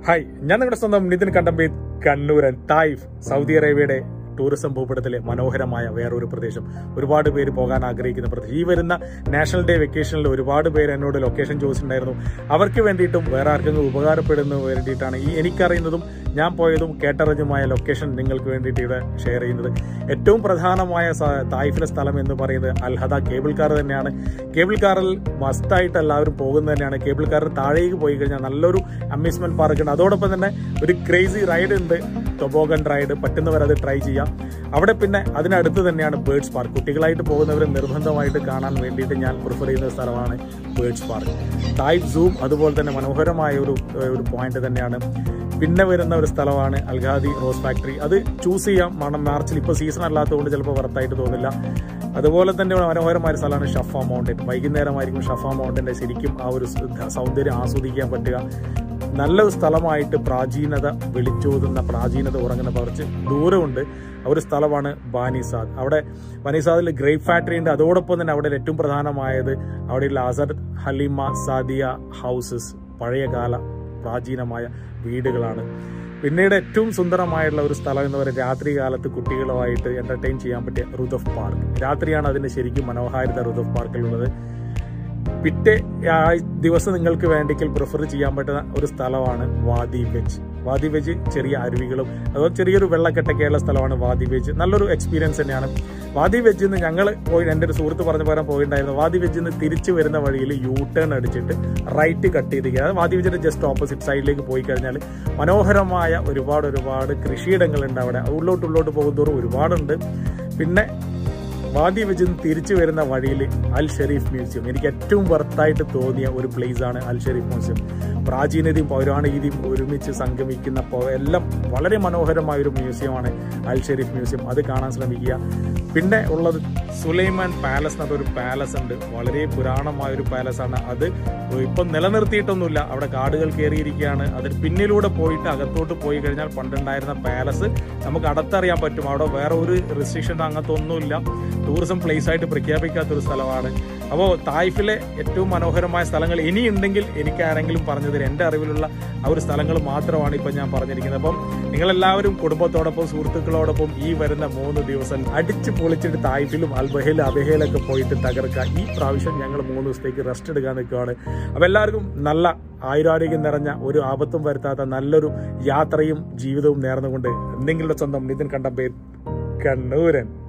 hi ഞാൻ നിങ്ങളുടെ സ്വന്തം നിതിൻ കണ്ടംബേത് കണ്ണൂരൻ തായിഫ് സൗദി അറേബ്യയുടെ ടൂറിസം ഭൂപടത്തിലെ മനോഹരമായ വേറൊരു പ്രദേശം ഒരുപാട് പേര് പോകാൻ ആഗ്രഹിക്കുന്ന പ്രദേശം ഈ വരുന്ന നാഷണൽ ഡേ വെക്കേഷനിൽ ഒരുപാട് പേര് എന്നോട് ലൊക്കേഷൻ ചോദിച്ചിട്ടുണ്ടായിരുന്നു അവർക്ക് വേണ്ടിയിട്ടും വേറെ ആർക്കെങ്കിലും ഉപകാരപ്പെടുന്ന വേണ്ടിയിട്ടാണ് ഈ എനിക്കറിയുന്നതും ഞാൻ പോയതും കേട്ടറിഞ്ഞുമായ ലൊക്കേഷൻ നിങ്ങൾക്ക് വേണ്ടിയിട്ട് ഇവിടെ ഷെയർ ചെയ്യുന്നത് ഏറ്റവും പ്രധാനമായ സ- തായിഫിലെ സ്ഥലം എന്ന് പറയുന്നത് അൽഹദ കേബിൾ കാർ തന്നെയാണ് കേബിൾ കാറിൽ മസ്റ്റായിട്ട് എല്ലാവരും പോകുന്നത് തന്നെയാണ് കേബിൾ കാറിൽ താഴേക്ക് പോയി കഴിഞ്ഞാൽ നല്ലൊരു അമ്യൂസ്മെന്റ് പാർക്ക് ഉണ്ട് അതോടൊപ്പം തന്നെ ഒരു ക്രേസി റൈഡ് ഉണ്ട് ടൊബോഗൻ റൈഡ് പറ്റുന്നവർ അത് ട്രൈ ചെയ്യാം അവിടെ പിന്നെ അതിനടുത്ത് തന്നെയാണ് ബേർഡ്സ് പാർക്ക് കുട്ടികളായിട്ട് പോകുന്നവർ നിർബന്ധമായിട്ട് കാണാൻ വേണ്ടിയിട്ട് ഞാൻ പ്രിഫർ ചെയ്യുന്ന സ്ഥലമാണ് ബേർഡ്സ് പാർക്ക് തായ് സൂം അതുപോലെ തന്നെ മനോഹരമായ ഒരു ഒരു പോയിന്റ് തന്നെയാണ് പിന്നെ വരുന്ന ഒരു സ്ഥലമാണ് അൽഗാദി റോസ് ഫാക്ടറി അത് ചൂസ് ചെയ്യാം മണം മാർച്ചിൽ ഇപ്പോൾ സീസൺ അല്ലാത്തതുകൊണ്ട് ചിലപ്പോൾ വർത്തായിട്ട് തോന്നില്ല അതുപോലെ തന്നെ മനോഹരമായ ഒരു സ്ഥലമാണ് ഷഫ മൗണ്ടൻ വൈകുന്നേരമായിരിക്കും ഷഫ മൗണ്ടൻ്റെ ശരിക്കും ആ ഒരു സൗന്ദര്യം ആസ്വദിക്കാൻ പറ്റുക നല്ലൊരു സ്ഥലമായിട്ട് പ്രാചീനത വിളിച്ചോതുന്ന പ്രാചീനത ഉറങ്ങുന്ന കുറച്ച് ദൂരമുണ്ട് ആ ഒരു സ്ഥലമാണ് ബാനിസാദ് അവിടെ ബാനിസാദിൽ ഗ്രേപ്പ് ഫാക്ടറി ഉണ്ട് അതോടൊപ്പം തന്നെ അവിടെ ഏറ്റവും പ്രധാനമായത് അവിടെയുള്ള അസർ ഹലിമ സാദിയ ഹൗസസ് പഴയകാല പ്രാചീനമായ വീടുകളാണ് പിന്നീട് ഏറ്റവും സുന്ദരമായുള്ള ഒരു സ്ഥലം എന്ന് പറയുന്നത് രാത്രി കാലത്ത് കുട്ടികളുമായിട്ട് എന്റർടൈൻ ചെയ്യാൻ പറ്റിയ റുദഫ് പാർക്ക് രാത്രിയാണ് അതിന്റെ ശരിക്കും മനോഹാരിത റുദഫ് പാർക്കിലുള്ളത് പിറ്റേ ആ ദിവസം നിങ്ങൾക്ക് വേണ്ടെങ്കിൽ പ്രിഫർ ചെയ്യാൻ പറ്റുന്ന ഒരു സ്ഥലമാണ് വാദി വെജ് വാദി വെജ് ചെറിയ അരുവികളും അതുപോലെ ചെറിയൊരു വെള്ളക്കെട്ടൊക്കെയുള്ള സ്ഥലമാണ് വാദി വെജ് നല്ലൊരു എക്സ്പീരിയൻസ് തന്നെയാണ് വാദി വെജിൽ നിന്ന് ഞങ്ങൾ പോയി എൻ്റെ ഒരു സുഹൃത്ത് പറഞ്ഞ പോലെ പോയിട്ടുണ്ടായിരുന്നു വാദി വെജിൽ നിന്ന് തിരിച്ചു വരുന്ന വഴിയിൽ യൂ ടേൺ അടിച്ചിട്ട് റൈറ്റ് കട്ട് ചെയ്ത് അതായത് വാദി വെജിന്റെ ജസ്റ്റ് ഓപ്പോസിറ്റ് സൈഡിലേക്ക് പോയി കഴിഞ്ഞാൽ മനോഹരമായ ഒരുപാട് ഒരുപാട് കൃഷിയിടങ്ങളുണ്ട് അവിടെ ഉള്ളോട്ട് ഉള്ളോട്ട് പോകുന്നതോറും ഒരുപാടുണ്ട് പിന്നെ വാദി വെച്ച് തിരിച്ചു വരുന്ന വഴിയിൽ അൽ ഷെരീഫ് മ്യൂസിയം എനിക്ക് ഏറ്റവും വർത്തായിട്ട് തോന്നിയ ഒരു പ്ലേസ് ആണ് അൽ ഷെരീഫ് മ്യൂസിയം പ്രാചീനതയും പൗരാണികതയും ഒരുമിച്ച് സംഗമിക്കുന്ന പോ- എല്ലാം വളരെ മനോഹരമായ ഒരു മ്യൂസിയമാണ് അൽ ഷെരീഫ് മ്യൂസിയം അത് കാണാൻ ശ്രമിക്കുക പിന്നെ ഉള്ളത് സുലൈമാൻ പാലസ് എന്ന് പറഞ്ഞൊരു പാലസ് ഉണ്ട് വളരെ പുരാണമായ ഒരു പാലസ് ആണ് അത് ഇപ്പം നിലനിർത്തിയിട്ടൊന്നുമില്ല അവിടെ കാടുകൾ കയറിയിരിക്കുകയാണ് അതിന് പിന്നിലൂടെ പോയിട്ട് അകത്തോട്ട് പോയി കഴിഞ്ഞാൽ പണ്ടുണ്ടായിരുന്ന പാലസ് നമുക്ക് അടുത്തറിയാൻ പറ്റും അവിടെ വേറെ ഒരു റെസ്ട്രിക്ഷൻ അങ്ങനത്തെ ഒന്നുമില്ല ടൂറിസം പ്ലേസ് ആയിട്ട് പ്രഖ്യാപിക്കാത്തൊരു സ്ഥലമാണ് അപ്പോൾ തായ്ഫിലെ ഏറ്റവും മനോഹരമായ സ്ഥലങ്ങൾ ഇനിയുണ്ടെങ്കിൽ എനിക്ക് ആരെങ്കിലും പറഞ്ഞു തരും എൻ്റെ അറിവിലുള്ള ആ ഒരു സ്ഥലങ്ങൾ മാത്രമാണ് ഇപ്പം ഞാൻ പറഞ്ഞിരിക്കുന്നത് അപ്പം നിങ്ങളെല്ലാവരും കുടുംബത്തോടൊപ്പം സുഹൃത്തുക്കളോടൊപ്പം ഈ വരുന്ന മൂന്ന് ദിവസം അടിച്ച് പൊളിച്ചിട്ട് തായ്ഫിലും അൽബഹയിലും അബഹയിലൊക്കെ പോയിട്ട് തകർക്കുക ഈ പ്രാവശ്യം ഞങ്ങൾ മൂന്ന് ദിവസത്തേക്ക് റെസ്റ്റ് എടുക്കാൻ നിൽക്കുകയാണ് അപ്പോൾ എല്ലാവർക്കും നല്ല ആയുരാരോഗ്യം നിറഞ്ഞ ഒരു ആപത്തും വരുത്താത്ത നല്ലൊരു യാത്രയും ജീവിതവും നേർന്നുകൊണ്ട് എന്തെങ്കിലും സ്വന്തം നിതിൻ കണ്ടപ്പേ കണ്ണൂരൻ